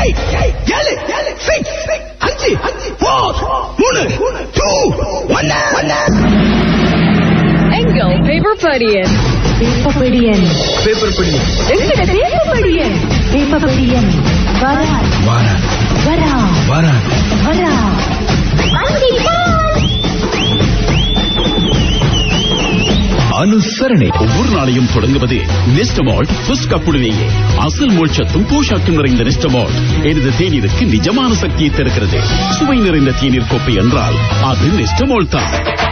ஏழு சிக்ஸ் அஞ்சு ஃபோர் மூணு டூ ஒன்னு எங்கள் பேப்பர் படியன் பேப்பபடியன் பேப்பர் படி எங்கட பேப்பர் படியன் பேப்பபடியன் வரா வாரா வரா வாரா வரா அனுசரணை ஒவ்வொரு நாளையும் தொடங்குவது நெஸ்டமால்ட் ஃபர்ஸ்ட் கப்புடனேயே அசல் மோட்சத்தும் போஷாக்கும் நிறைந்த நெஸ்டமால்ட் எனது தேநீருக்கு நிஜமான சக்தியை தருகிறது சுவை நிறைந்த தேநீர் கோப்பை என்றால் அது நெஸ்டமால்ட் தான்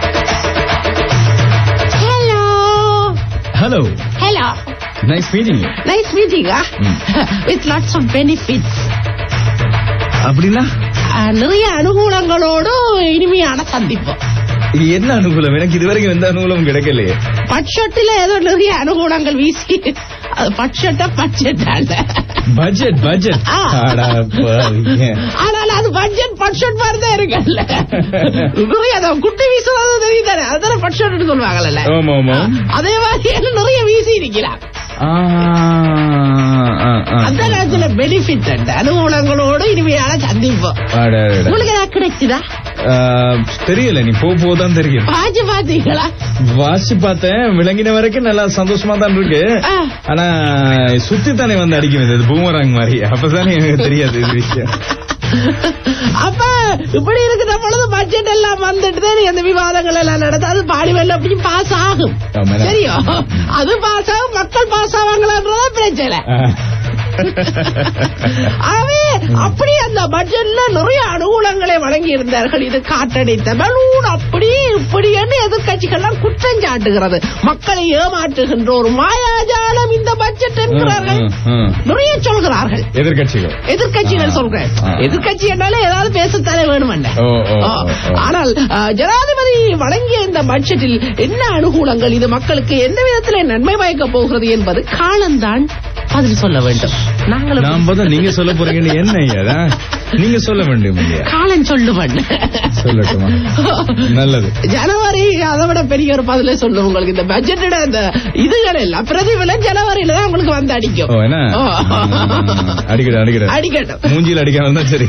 Hello. Hello Hello. Nice meeting Nice meeting, huh? With lots of benefits. அப்படின்னா அஹ், நிறைய அனுகூலங்களோடு இனிமையான சந்திப்பு என்ன அனுகூலம் எனக்கு இதுவரைக்கும் எந்த அனுகூலமும் கிடைக்கலையே பட்ஜெட்டில் ஏதோ நிறைய அனுகூலங்கள் வீசி அது பட்ஜெட்டா பட்ஜெட் அல்ல பட்ஜெட் பட்ஜெட் ஆ. ஆனால் அது பட்ஜெட் பட்ஜெட் மாதிரி தான் இருக்குல்ல நிறைய அதை குட்டி வீசுறது தெரியும் தானே அதுதானே பட்ஜெட்னு சொல்லுவாங்கல்ல ஆமா ஆமா அதே மாதிரி என்ன நிறைய வீசி இருக்கிறான் அந்த நேரத்துல பெனிஃபிட் அனுகூலங்களோடு இனிமையான சந்திப்பு உங்களுக்கு ஏதாவது கிடைக்குதா தெரியல நீ போ போதான் தெரியும் பாஜி பாத்தீங்களா வாசி பார்த்தேன் விளங்கின வரைக்கும் நல்லா சந்தோஷமா தான் இருக்கு ஆ. ஆனா சுத்தி தானே வந்து அடிக்கும் இது பூமராங் மாதிரி அப்பதானே எனக்கு தெரியாது இது விஷயம் அப்ப இப்படி இருக்கிற பொழுது பட்ஜெட் எல்லாம் வந்துட்டு தான் அந்த விவாதங்கள் எல்லாம் நடந்து அது பாடி வெள்ள அப்படி பாஸ் ஆகும் ஆமாண்ணா. தெரியும் அது பாஸ் ஆகும் மக்கள் பாஸ் ஆவாங்களான்றதா பிரச்சனை ஆகவே அப்படி அந்த பட்ஜெட்ல நிறைய அனுகூலங்களை வழங்கி இருந்தார்கள் இது காற்றடித்த பலூன் அப்படி இப்படி என்று எதிர்கட்சிகள்லாம் குற்றம் சாட்டுகிறது மக்களை ஏமாற்றுகின்ற ஒரு மாயாஜாலம் இந்த பட்ஜெட் என்கிறார்கள் ம், ம், ம். நிறைய சொல்கிறார்கள் எதிர்கட்சிகள் எதிர்கட்சிகள் சொல்றேன் ஆ. எதிர்கட்சி என்னாலே ஏதாவது பேசத்தானே வேணுமல்ல ஓ, ஓ, ஆ. ஓ, ஓ. ஆனால் ஆ, ஜனாதிபதி வழங்கிய இந்த பட்ஜெட்டில் என்ன அனுகூலங்கள் இது மக்களுக்கு எந்த விதத்தில் நன்மை பயக்க போகிறது என்பது காலம்தான் பதில் சொல்ல வேண்டும் நாங்களும் நான் பார்த்தா நீங்க சொல்ல போறீங்கன்னு என்ன ஐயா நீங்க சொல்ல வேண்டும் இல்லையா காலம் சொல்லுவன் சொல்லட்டுமா நல்லது ஜனவரி அதை விட பெரிய ஒரு பதில சொல்லும் உங்களுக்கு இந்த பட்ஜெட்டோட அந்த இதுகள் எல்லாம் பிரதிபலன் ஜனவரியில தான் உங்களுக்கு வந்து அடிக்கும் ஓ என்ன ஓ. அடிக்கட அடிக்கட அடிக்கட்டும் மூஞ்சில அடிக்காம இருந்தா சரி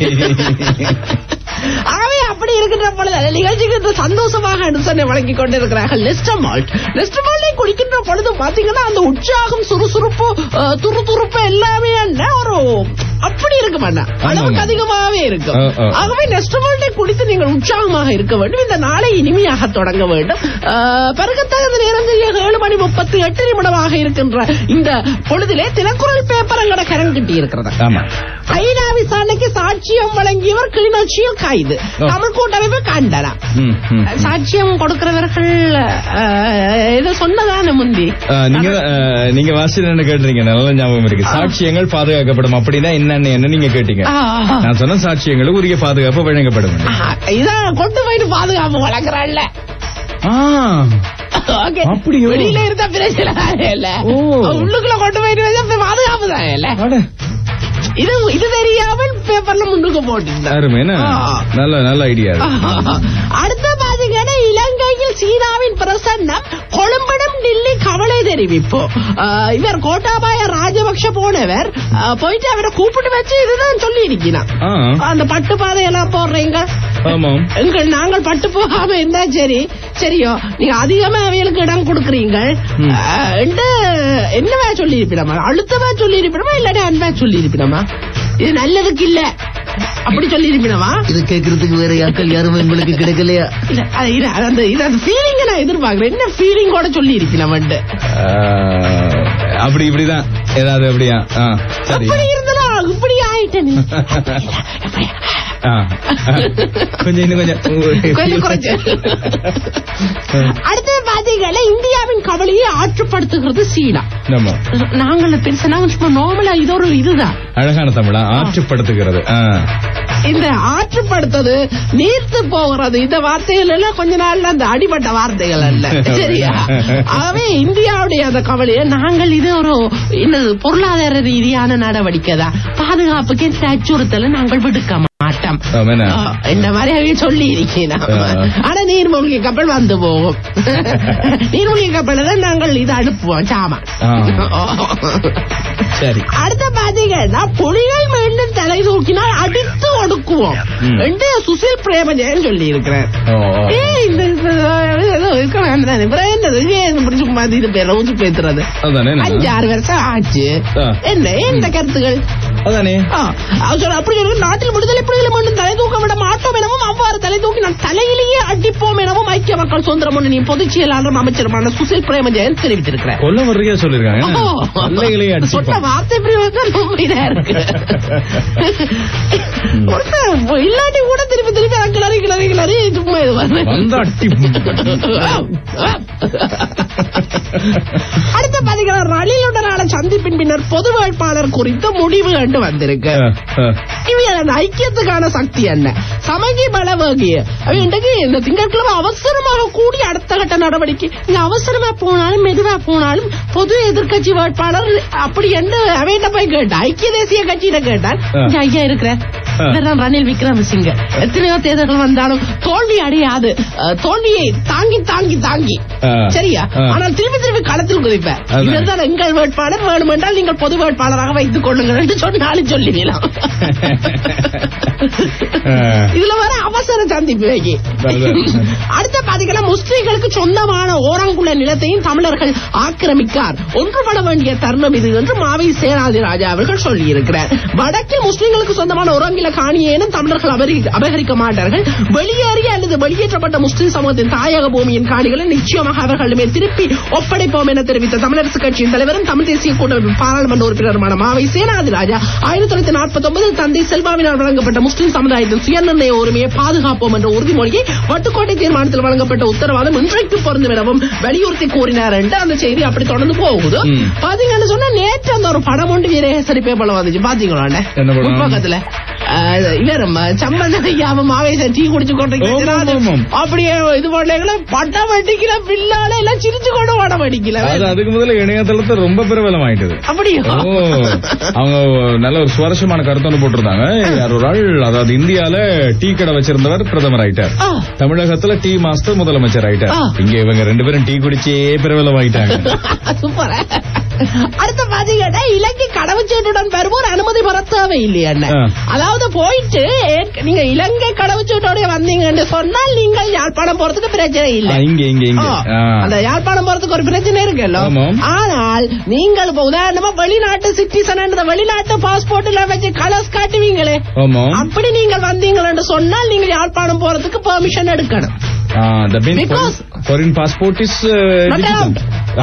ஆகவே அப்படி இருக்கின்ற பொழுது அந்த நிகழ்ச்சிக்கு இந்த சந்தோஷமாக அனுசரணை வழங்கிக் கொண்டிருக்கிறார்கள் நெஸ்டமால்ட் நெஸ்டமால்ட்டை குடிக்கின்ற பொழுது பாத்தீங்கன்னா அந்த உற்சாகம் சுறுசுறுப்பு அஹ், துருதுருப்பு எல்லாமே என்ன ஒரு அப்படி இருக்கும் அண்ணா அளவுக்கு ஆமாம். அதிகமாகவே இருக்கும் ஆ, ஆ. ஆகவே நெஸ்டமால்ட்டை குடித்து நீங்கள் உற்சாகமாக இருக்க வேண்டும் இந்த நாளை இனிமையாக தொடங்க வேண்டும் அஹ், பிறகுத்தகுந்த நேரத்தில் ஏழு மணி முப்பத்தி எட்டு நிமிடமாக இருக்கின்ற இந்த பொழுதிலே தினக்குரல் பேப்பர் எங்கட கரம் கிட்டி இருக்கிறது ஆமா ஐநா விசாரணைக்கு சாட்சியம் வழங்கியவர் கிளிநொச்சியில் கைது ஓ. தமிழ் கூட்டமைப்பு கண்டனா ம், ம். சாட்சியம் கொடுக்கிறவர்கள் அஹ், ஏதோ சொன்னதான முந்தி ஆ, நீங்க ஆ, நீங்க வாசிட்டு கேட்டுறீங்க நல்ல ஞாபகம் இருக்கு சாட்சியங்கள் பாதுகாக்கப்படும் அப்படின்னா என்னன்னு என்ன நீங்க கேட்டீங்க ஆ, ஆ. நான் சொன்ன சாட்சியங்களுக்கு உரிய பாதுகாப்பு வழங்கப்படும் ஆஹ், இதான் கொண்டு போயிட்டு பாதுகாப்பு வழங்குறாள்ல ஆ, Okay. அப்படியோ? வெளியில இருந்தா பிரச்சனை தானே இல்ல ஓ. உள்ளுக்குள்ள கொண்டு போயிட்டு வச்சா இப்ப பாதுகாப்பு தானே இல்ல அட, இது இது தெரியாமல் பேப்பர்ல முன்னுக்கு போட்டு அருமை என்ன ஆ. நல்ல நல்ல ஐடியா அடுத்த பாத்தீங்கன்னா இலங்கையில் சீனாவின் பிரசன்னம் கொழும்பிடம் டில்லி கவலை தெரிவிப்பு ஆஹ் இவர் கோட்டாபாய ராஜபக்ஷ போனவர் ஆஹ் போயிட்டு அவரை கூப்பிட்டு வச்சு இதுதான் சொல்லி இருக்கிறான் அந்த பட்டு பாதையெல்லாம் போடுறீங்க ஆமாம் எங்கள் நாங்கள் பட்டு போகாம இருந்தா சரி சரியோ நீங்க அதிகமா அவைகளுக்கு இடம் கொடுக்குறீங்க ம். ஆஹ் என்று என்னவா சொல்லி இருப்பிடமா அழுத்தமா சொல்லி இருப்பிடமா இல்லாட்டி அன்பா சொல்லி இருப்பிடமா இது நல்லதுக்கு இல்ல அப்படி சொல்லி இருப்பிடமா இது கேட்கறதுக்கு வேற யாக்கள் யாரும் உங்களுக்கு கிடைக்கலையா இல்ல, அது இது, அது அந்த இது அந்த ஃபீலிங் நான் எதிர்பார்க்கிறேன் என்ன ஃபீலிங்கோட சொல்லி இருக்கலாம் ஆ, அப்படி இப்படிதான் ஏதாவது அப்படியா ஆ, சரி அப்படி இருந்தா இப்படி ஆயிட்டேன் ஆ. கொஞ்சம் இன்னும் கொஞ்சம் கொஞ்சம் குறைச்சு அடுத்தது பாத்தீங்கன்னா இந்தியாவின் கவலையை ஆற்றுப்படுத்துகிறது சீனா நம்ம நாங்கள் பெருசா நாங்கள் சும்மா நார்மலா இது ஒரு இதுதான் அழகான தமிழா ஆற்றுப்படுத்துகிறது ஆ. இந்த ஆற்றுப்படுத்தது நீர்த்து போகிறது இந்த வார்த்தைகள் எல்லாம் கொஞ்ச நாள்ல அந்த அடிபட்ட வார்த்தைகள் அல்ல சரியா ஆகவே இந்தியாவுடைய அந்த கவலையை நாங்கள் இது ஒரு என்னது பொருளாதார ரீதியான நடவடிக்கை தான் பாதுகாப்புக்கு இந்த அச்சுறுத்தலை நாங்கள் விடுக்க மாட்டோம் ஆமா, என்ன? ஆ, இந்த மாதிரி அவங்க சொல்லி இருக்கேன் ஆ. ஆனா நீர்மூழ்கி கப்பல் வந்து போகும் நீர்மூழ்கி கப்பல் தான் நாங்கள் இது அனுப்புவோம் சாமான் ஆ. சரி அடுத்த பாத்தீங்கன்னா புலிகள் மீண்டும் தலை தூக்கி தூக்கினால் அடித்து ஒடுக்குவோம் ம். என்று சுசில் பிரேமஜெயன் சொல்லி இருக்கிறார் ஓ, ஓ. ஏய், இந்த இந்த- ஏதோ இருக்க வேண்டாம். அப்புறம் என்னது? ஏன் இப்படி சும்மா இது பேர்ல ஊசி பேத்துறது? அதானே நான். அஞ்சு ஆறு வருஷம் ஆச்சு ஆ. என்ன இந்த கருத்துகள் அதானே ஆ, அவர் சொல்ற, அப்படி சொல்ற, நாட்டில் விடுதலை புலிகளை மட்டும் தலை தூக்க விட மாட்டோம் எனவும் அவ்வாறு தலை தூக்கி நான் தலையிலேயே அடிப்போம் எனவும் ஐக்கிய மக்கள் சுதந்திர முன்னணி பொதுச் செயலாளரும் அமைச்சருமான சுசில் பிரேமஜெயன் தெரிவித்திருக்கிறார் கொல்ல வர்றீங்க சொல்லிருக்காங்க ஓ. நல்லைகளையே சொன்ன அடிச்சுப்பான் வார்த்தை பிரயோகம் உண்மையா இருக்கு ஒருத்தன் இல்லாட்டி கூட திருப்பி திருப்பி அங்க கிளறி கிளறி கிளறி சும்மா இது வந்து வந்த அட்டி அடுத்த பாத்தீங்கன்னா ரணிலுடனான சந்திப்பின் பின்னர் பொது வேட்பாளர் குறித்த முடிவு கண்டு வந்திருக்கு இவங்க அந்த ஐக்கியத்துக்கான சக்தி என்ன சமகி பலவகிய இன்றைக்கு இந்த திங்கட்கிழமை அவசரமாக கூடி அடுத்த கட்ட நடவடிக்கை இங்க அவசரமா போனாலும் மெதுவா போனாலும் பொது எதிர்க்கட்சி வேட்பாளர் அப்படி என்று அவையிட்ட போய் கேட்டான் ஐக்கிய தேசிய கட்சியிட கேட்டான் ஆ. இங்க ஐயா இருக்கிற ஆ. இவர்தான் ரணில் விக்ரமசிங்க எத்தனையோ தேர்தல்கள் வந்தாலும் தோல்வி அடையாது அஹ், தோல்வியை தாங்கி தாங்கி தாங்கி ஆ. சரியா ஆ. ஆனால் திருப்பி திருப்பி களத்தில் குதிப்பேன் அதான். இதுதான் எங்கள் வேட்பாளர் வேணுமென்றால் நீங்கள் பொது வேட்பாளராக வைத்துக் கொள்ளுங்கள் என்று சொன்னாலும் சொல்லிடலாம் ஆ. இதுல வர அவசர சந்திப்பு வைக்கி. அதான். அடுத்த பாத்தீங்கன்னா முஸ்லிம்களுக்கு சொந்தமான ஓரங்குள்ள நிலத்தையும் தமிழர்கள் ஆக்கிரமிக்கார் ஒன்றுபட வேண்டிய தருணம் இது என்று மாவை சேனாதி ராஜா அவர்கள் சொல்லி இருக்கிறார் வடக்கில் முஸ்லிம்களுக்கு சொந்தமான ஓரங்கில காணியேனும் தமிழர்கள் அபரி- அபகரிக்க மாட்டார்கள் வெளியேறிய அல்லது வெளியேற்றப்பட்ட முஸ்லிம் சமூகத்தின் தாயக பூமியின் காணிகளை நிச்சயமாக அவர்களிடமே திருப்பி ஒப்படைப்போம் என தெரிவித்த தமிழரசு கட்சியின் தலைவரும் தமிழ் தேசிய கூட்டமைப்பு பாராளுமன்ற உறுப்பினருமான மாவை சேனாதி ராஜா ஆயிரத்தி தொள்ளாயிரத்தி நாற்பத்தி ஒன்பதில் தந்தை செல்வாவினால் வழங்கப்பட்ட முஸ்லிம் சமுதாயத்தின் சுயநிர்ணய உரிமையை பாதுகாப்போம் என்ற உறுதிமொழியை வட்டுக்கோட்டை தீர்மானத்தில் வழங்கப்பட்ட உத்தரவாதம் இன்றைக்கு பொருந்தும் எனவும் வலியுறுத்தி கூறினார் என்று அந்த செய்தி அப்படி தொடர்ந்து போகுது ம். பாத்தீங்கன்னு சொன்னா நேற்று அந்த ஒரு படம் ஒன்று வீரேசரி பேப்பர்ல வந்துச்சு பாத்தீங்களா அண்ணே? என்ன படம்? முற்பக்கத்துல அஹ், இவர் சம்பந்த ஐயாவும் மாவேசன் டீ குடிச்சு ஆமாம், கொண்டு ஆமாம். அப்படியே இது பண்ணல படம் அடிக்கல பில்லால எல்லாம் சிரிச்சு கொண்டு படம் அடிக்கல அது அதுக்கு முதல்ல இணையதளத்தை ரொம்ப பிரபலம் ஆயிட்டது அப்படியா ஓ அவங்க நல்ல ஒரு சுவாரஸ்யமான கருத்து ஒன்று போட்டிருந்தாங்க யார் ஒரு ஆள் அதாவது இந்தியால டீ கடை வச்சிருந்தவர் பிரதமர் ஆயிட்டார் ஆ. தமிழகத்துல டீ மாஸ்டர் முதலமைச்சர் ஆயிட்டார் ஆ. இங்க இவங்க ரெண்டு பேரும் டீ குடிச்சே பிரபலம் ஆயிட்டாங்க சூப்பர் அடுத்த பாத்தீங்கன்னா இலங்கை கடவுச்சீட்டுடன் பெறுவோர் அனுமதி பெற தேவை இல்லையா ஆ. அதாவது போயிட்டு ஏற்க- நீங்க இலங்கை கடவுச்சீட்டோட வந்தீங்கன்னு சொன்னால் நீங்கள் யாழ்ப்பாணம் போறதுக்கு பிரச்சனை ஆ, இல்லை இங்க இங்க இங்க ஆ. ஆ. அந்த யாழ்ப்பாணம் போறதுக்கு ஒரு பிரச்சனை இருக்குல்ல ஆமாம். ஆனால் நீங்கள் இப்ப உதாரணமா வெளிநாட்டு சிட்டிசன் வெளிநாட்டு பாஸ்போர்ட் எல்லாம் வச்சு கலர்ஸ் காட்டுவீங்களே ஆமா அப்படி நீங்கள் வந்தீங்கன்னு சொன்னால் நீங்கள் யாழ்ப்பாணம் போறதுக்கு பெர்மிஷன் எடுக்கணும் Because- foreign passport is Not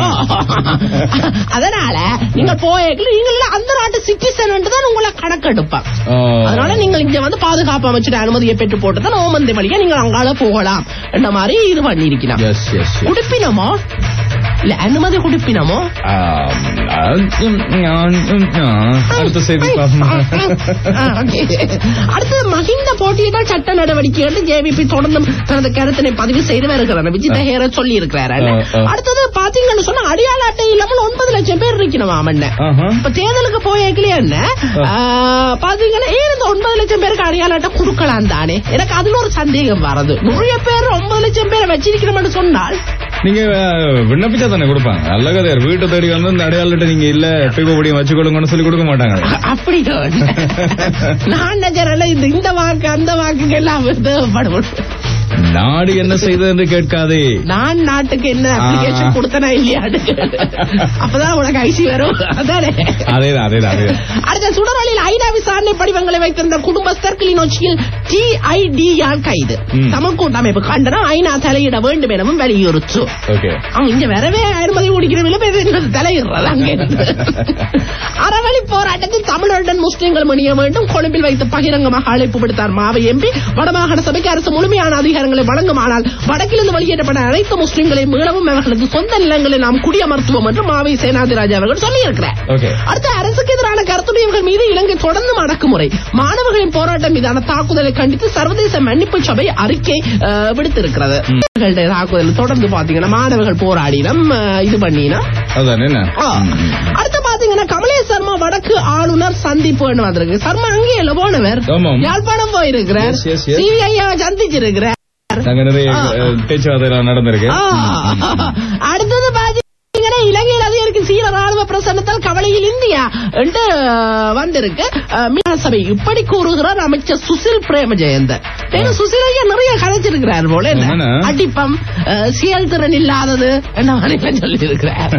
அதனால நீங்க போயக்கல நீங்க அந்த நாட்டு சிட்டிசன் தான் உங்களை கணக்கெடுப்பாங்க அதனால நீங்கள் இங்க வந்து பாதுகாப்பு அமைச்சர் அனுமதியை பெற்று போட்டு தான் ஓமந்தை வழியா நீங்கள் அங்கால போகலாம் என்ற மாதிரி இது பண்ணிருக்கலாம் எஸ் எஸ் குடிப்பினமோ இல்ல அனுமதி குடிப்பினமோ அடுத்த செய்தி ஆ, okay. அடுத்தது மகிந்த போட்டியிட்டால் சட்ட நடவடிக்கை என்று ஜேவிபி தொடர்ந்து தனது கருத்தினை பதிவு செய்து வருகிறார் விஜித ஹேர சொல்லி இருக்கிறார் ஆ, ஆ. அடுத்தது பாத்தீங்கன்னு சொன்னா அடையாள அட்டை இல்லாமல் ஒன்பது லட்சம் பேர் இருக்கணும் அவன் ஆஹா. இப்ப தேர்தலுக்கு போயக்கலையே என்ன ஆ, பாத்தீங்கன்னா ஏன் இந்த ஒன்பது லட்சம் பேருக்கு அடையாள அட்டை கொடுக்கலாம் தானே எனக்கு அதுல ஒரு சந்தேகம் வரது நிறைய பேர் ஒன்பது லட்சம் பேரை வச்சிருக்கிறோம்னு சொன்னால் நீங்க அஹ், விண்ணப்பிச்சா தானே கொடுப்பாங்க நல்ல கதையார் வீட்டை தேடி வந்து இந்த அடையாளத்தை நீங்க இல்ல பிகோ படியும் வச்சு கொடுங்கன்னு சொல்லி கொடுக்க மாட்டாங்க அப்படி நான் நினைச்சேன் இந்த இந்த வாக்கு அந்த வாக்குக்கு எல்லாம் தேவைப்படும் நாடு என்ன செய்தது என்று கேட்காதே நான் நாட்டுக்கு என்ன ஆ. அப்ளிகேஷன் கொடுத்தனா இல்லையான்னு கேளு. அப்பதான் உனக்கு ஐசி வரும் அதானே அதேதான் அதேதான் அதேதான் அடுத்த சுடரொலியில் ஐநா விசாரணை படிவங்களை வைத்திருந்த குடும்பஸ்தர் கிளிநொச்சியில் டிஐடியால் கைது ம். தமிழ் கூட்டமைப்பு கண்டனம் ஐநா தலையிட வேண்டும் எனவும் வலியுறுத்து ஓகே அவங்க இங்க வரவே அனுமதி குடிக்கிறவில்லை தலையிடுறது அங்க இருந்து. அறவழி போராட்டத்தில் தமிழருடன் முஸ்லிம்கள் மணிய வேண்டும் கொழும்பில் வைத்து பகிரங்கமாக அழைப்பு விடுத்தார் மாவை எம்பி வடமாகாண சபைக்கு அரசு முழுமையான அதிகாரங்களை வழங்குமானால் வடக்கிலிருந்து வெளியேற்றப்பட்ட அனைத்து முஸ்லிம்களை மீளவும் அவர்களது சொந்த நிலங்களை நாம் குடியமர்த்துவோம் என்று மாவை சேனாதிராஜா அவர்கள் சொல்லியிருக்கிறார் ஓகே அடுத்து அரசுக்கு எதிரான கருத்துடையவர்கள் மீது இலங்கை தொடர்ந்து அடக்குமுறை மாணவர்களின் போராட்டம் மீதான தாக்குதலை கண்டித்து சர்வதேச மன்னிப்பு சபை அறிக்கை அஹ், விடுத்திருக்கிறது மாணவர்களுடைய தாக்குதல் தொடர்ந்து பாத்தீங்கன்னா மாணவர்கள் போராடினம் அஹ், இது பண்ணினா அதான் என்ன ஆ. அடுத்து பாத்தீங்கன்னா கமலேஷ் சர்மா வடக்கு ஆளுநர் சந்திப்பு வந்திருக்கு சர்மா அங்கே இல்ல போனவர் ஆமாம். யாழ்ப்பாணம் போயிருக்கிறார் Yes, yes, yes. சிபிஐ சந்திச்சிருக்கிறார் அங்க நிறைய ஆ. அஹ், பேச்சுவார்த்தை எல்லாம் நடந்திருக்கு ஆ. அடுத்தது பாத்தீங்கன்னா இலங்கையில் அதிகரிக்கும் சீன ராணுவ பிரசன்னத்தால் கவலையில் இந்தியா என்று அஹ், வந்திருக்கு அஹ், மீனவ சபை இப்படி கூறுகிறார் அமைச்சர் சுசில் பிரேமஜெயந்த ஏன்னா சுசிலையா நிறைய கதைச்சிருக்கிறார் போல என்ன என்னண்ணா? அடிப்பம் அஹ், செயல்திறன் இல்லாதது என்ன சொல்லி இருக்கிறார்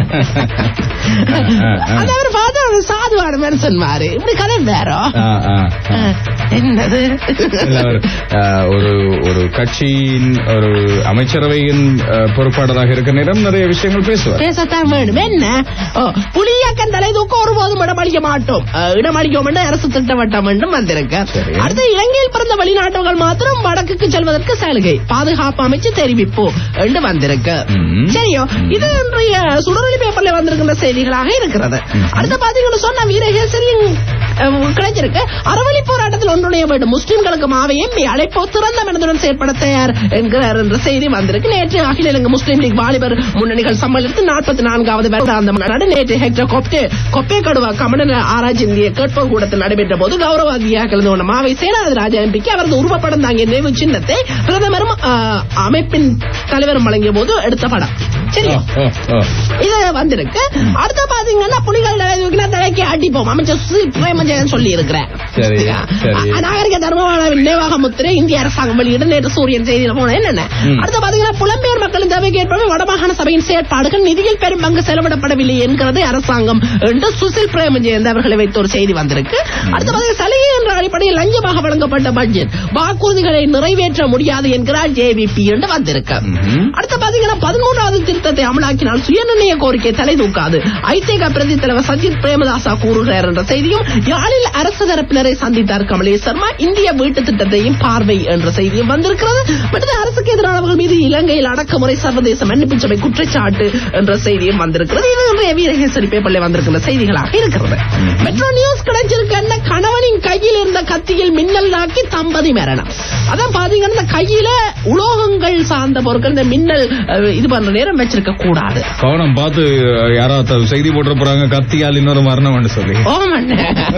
அது அவர் பார்த்து அவர் சாதுவான மனுஷன் மாறு இப்படி கதை வேற ஆ, ஆ, ஆ. என்னது இல்ல, அவர், ஆ, ஒரு ஒரு கட்சியின் ஒரு அமைச்சரவையின் ஆ, பொறுப்பாளராக இருக்க நேரம் நிறைய விஷயங்கள் பேசுவார் பேசத்தான் வேணும் என்ன ஓ, புலியாக்கன் தலை தூக்க ஒருபோதும் இடமளிக்க மாட்டோம் அஹ், இடமளிக்கும் என்று அரசு திட்டவட்டம் என்றும் வந்திருக்கு சரி. அடுத்து இலங்கையில் பிறந்த வெளிநாட்டவர்கள் மாத்திரம் வடக்குக்கு செல்வதற்கு சலுகை பாதுகாப்பு அமைச்சு தெரிவிப்பு என்று வந்திருக்கு ம். சரியோ இது இன்றைய சுடரொலி பேப்பர்ல வந்திருக்கின்ற செய்திகளாக இருக்கிறது அடுத்து பாத்தீங்கன்னு சொன்ன வீரகேசரியின் அஹ், கிடைச்சிருக்கு அறவழி போராட்டத்தில் ஒன்றுடைய வேண்டும் முஸ்லிம்களுக்கு மாவை எம்பி அழைப்போ திறந்த மனதுடன் செயற்பட தயார் என்கிறார் என்ற செய்தி வந்திருக்கு நேற்று அகில இலங்கை முஸ்லிம் லீக் வாலிபர் முன்னணிகள் சம்மேளனத்தில் நாற்பத்தி நான்காவது வருடாந்த மாநாடு நேற்று ஹெக்டர் கொப்டே கொப்பே கடுவா கமன ஆராய்ச்சி இந்திய கேட்போர் கூடத்தில் நடைபெற்ற போது கௌரவ அதிகாரியாக கலந்து கொண்ட மாவை சேனாதி ராஜா எம்பிக்கு அவரது உருவப்படம் தாங்கிய நினைவு சின்னத்தை பிரதமரும் அஹ், அமைப்பின் தலைவரும் வழங்கிய போது எடுத்த படம் சரியா ஓ, ஓ. இது வந்திருக்கு அடுத்து பாத்தீங்கன்னா புலிகள் தலைவர்களா தலைக்கு அடிப்போம் அமைச்சர் சுசில் பிரேமஜெயன் சொல்லி இருக்கிறேன் சரி, சரி. நாகரிக தர்மவாளவின் நினைவாக முத்திரை இந்திய அரசாங்கம் வெளியிட நேற்று சூரியன் செய்தியில போன என்னென்ன ம். அடுத்து பாத்தீங்கன்னா புலம்பெயர் மக்களின் தேவைக்கு ஏற்பவே வடமாகாண சபையின் செயற்பாடுகள் நிதியில் பெரும் பங்கு செலவிடப்படவில்லை என்கிறது அரசாங்கம் என்று சுசில் பிரேமஜெயந்த் அவர்களை வைத்த ஒரு செய்தி வந்திருக்கு அடுத்து பாத்தீங்கன்னா சலுகை என்ற அடிப்படையில் லஞ்சமாக வழங்கப்பட்ட பட்ஜெட் வாக்குறுதிகளை நிறைவேற்ற முடியாது என்கிறார் ஜேவிபி என்று வந்திருக்கு ம்ஹும். அடுத்து பாத்தீங்கன்னா பதிமூன்றாவது திருத்தத்தை அமலாக்கினால் சுயநிர்ணய கோரிக்கை தலை தூக்காது ஐதேக பிரதி தலைவர் சஜித் பிரேமதாசா கூறுகிறார் என்ற செய்தியும் யாழில் அரசு தரப்பினரை சந்தித்தார் கமலேஷ் சர்மா இந்திய வீட்டு திட்டத்தையும் பார்வை என்ற செய்தியும் வந்திருக்கிறது மற்றது அரசுக்கு எதிரானவர்கள் மீது இலங்கையில் அடக்குமுறை சர்வதேச மன்னிப்பு சபை குற்றச்சாட்டு என்ற செய்தியும் வந்திருக்கிறது இது இன்றைய வீரகேசரி பேப்பர்ல வந்திருக்கிற செய்திகளாக இருக்கிறது மெட்ரோ நியூஸ் கிடைச்சிருக்க என்ன கணவனின் கையில் இருந்த கத்தியில் மின்னல் தாக்கி தம்பதி மரணம் அதான் பாத்தீங்கன்னா இந்த கையில உலோகங்கள் சார்ந்த பொருட்கள் இந்த மின்னல் அஹ், இது பண்ற நேரம் வச்சிருக்க கூடாது கவனம் பார்த்து யாராவது செய்தி போட்டு போறாங்க கத்தியால் இன்னொரு மரணம்னு சொல்லி ஓமண்ண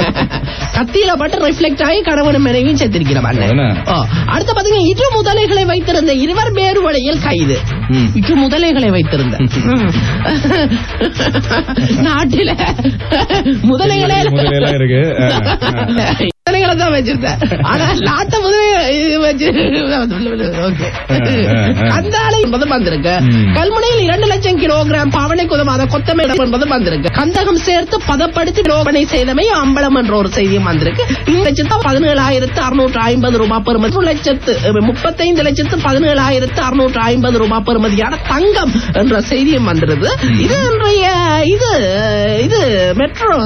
கத்தியில பட்டு ரிஃப்ளெக்ட் ஆகி கணவனும் மனைவியும் செத்திருக்கிற என்ன? ஓ அடுத்து பாத்தீங்கன்னா இரு முதலைகளை வைத்திருந்த இருவர் வேறு வழியில் கைது ம். இரு முதலைகளை வைத்திருந்த ம். நாட்டில முதலைகளே முதலையெல்லாம் இருக்கு. ஆ, ஆ. முதலைகளை தான் வச்சிருந்தேன் ஆனா நாட்ட முதலை இது வச்சு ஓகே கந்தாழை என்பது வந்திருக்கு ம். கல்முனையில் இரண்டு லட்சம் கிலோகிராம் பாவனைக்கு உதவாத கொத்தமை என்பது வந்திருக்கு கந்தகம் சேர்த்து பதப்படுத்தி விற்பனை செய்தமை அம்பலம் என்ற ஒரு செய்தியும் வந்திருக்கு இந்த லட்சத்து பதினேழாயிரத்து அறுநூற்று ஐம்பது ரூபாய் பெறுமதி ஒரு லட்சத்து அஹ், முப்பத்தைந்து லட்சத்து பதினேழாயிரத்து அறுநூற்று ஐம்பது ரூபாய் பெறுமதியான தங்கம் என்ற செய்தியும் வந்திருது இது இன்றைய இது இது மெட்ரோ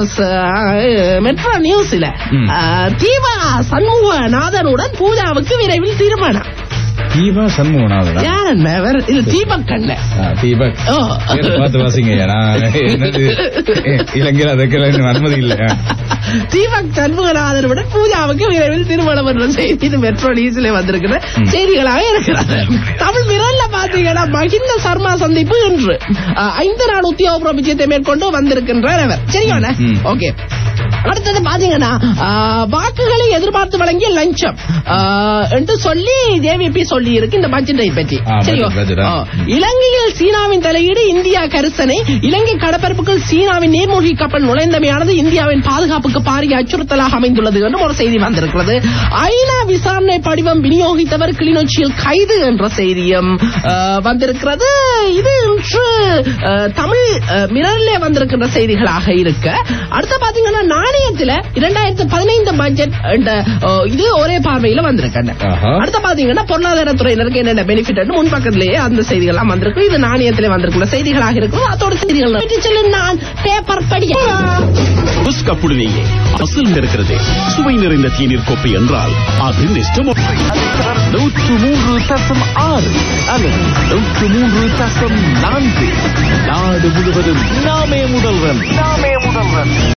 மெட்ரோ நியூஸ்ல ம். அஹ், தீபா சண்முகநாதனுடன் பூஜாவுக்கு விரைவில் திருமணம் தீபா சண்முகநாதனா யார் என்ன வேற- இது தீபக் கண்ண ஆ, தீபக் ஓ. பேரை பார்த்து வாசிங்க நான் என்னது இலங்கையில் அதுக்கெல்லாம் அனுமதி இல்ல ஆ. தீபக் சண்முகநாதனுடன் பூஜாவுக்கு விரைவில் திருமணம் என்ற செய்தி இது மெட்ரோ நியூஸ்ல வந்திருக்கிற செய்திகளாக இருக்கிறது தமிழ் விரல்ல பாத்தீங்கன்னா மகிந்த சர்மா சந்திப்பு இன்று அஹ், ஐந்து நாள் உத்தியோகபூர்வ விஜயத்தை மேற்கொண்டு வந்திருக்கின்றார் அவர் சரியான ம். ஓகே அடுத்தது பாத்தீங்கன்னா ஆஹ், வாக்குகளை எதிர்பார்த்து வழங்கிய லஞ்சம் ஆஹ், என்று சொல்லி ஜேவிபி சொல்லி இருக்கு இந்த பட்ஜெட்டை பற்றி ஆ, சரியோ budget, budget, ஆ. ஆ. இலங்கையில் சீனாவின் தலையீடு இந்தியா கரிசனை இலங்கை கடற்பரப்புக்குள் சீனாவின் நீர்மூழ்கி கப்பல் நுழைந்தமையானது இந்தியாவின் பாதுகாப்புக்கு பாரிய அச்சுறுத்தலாக அமைந்துள்ளது என்றும் ஒரு செய்தி வந்திருக்கிறது ஐநா விசாரணை படிவம் விநியோகித்தவர் கிளிநொச்சியில் கைது என்ற செய்தியும் ஆ, வந்திருக்கிறது இது இன்று ஆ, தமிழ் ஆ, மிரரிலே வந்திருக்கின்ற செய்திகளாக இருக்க அடுத்து பாத்தீங்கன்னா நாணயத்துல இரண்டாயிரத்து பதினைந்து பட்ஜெட் என்ற, ஆ, இது ஒரே பார்வையில வந்திருக்கேன் ஆஹா. அடுத்து பாத்தீங்கன்னா பொருளாதாரத்துறையினருக்கு என்னென்ன பெனிஃபிட் முன்பக்கத்திலேயே அந்த செய்திகள் எல்லாம் வந்திருக்கு இது நாணயத்திலே வந்திருக்கிற செய்திகளாக இருக்கும் அதோட செய்திகள் பற்றி சொல்லு நான் பேப்பர் படிய புஷ் கப்புடனேயே அசல் இருக்கிறது சுவை நிறைந்த தேநீர் கோப்பை என்றால் அது நிஷ்டம் நூற்று மூன்று தசம் ஆறு அல்லது நூற்று மூன்று தசம் நான்கு நாடு முழுவதும் நாமே முதல்வன் நாமே முதல்வன்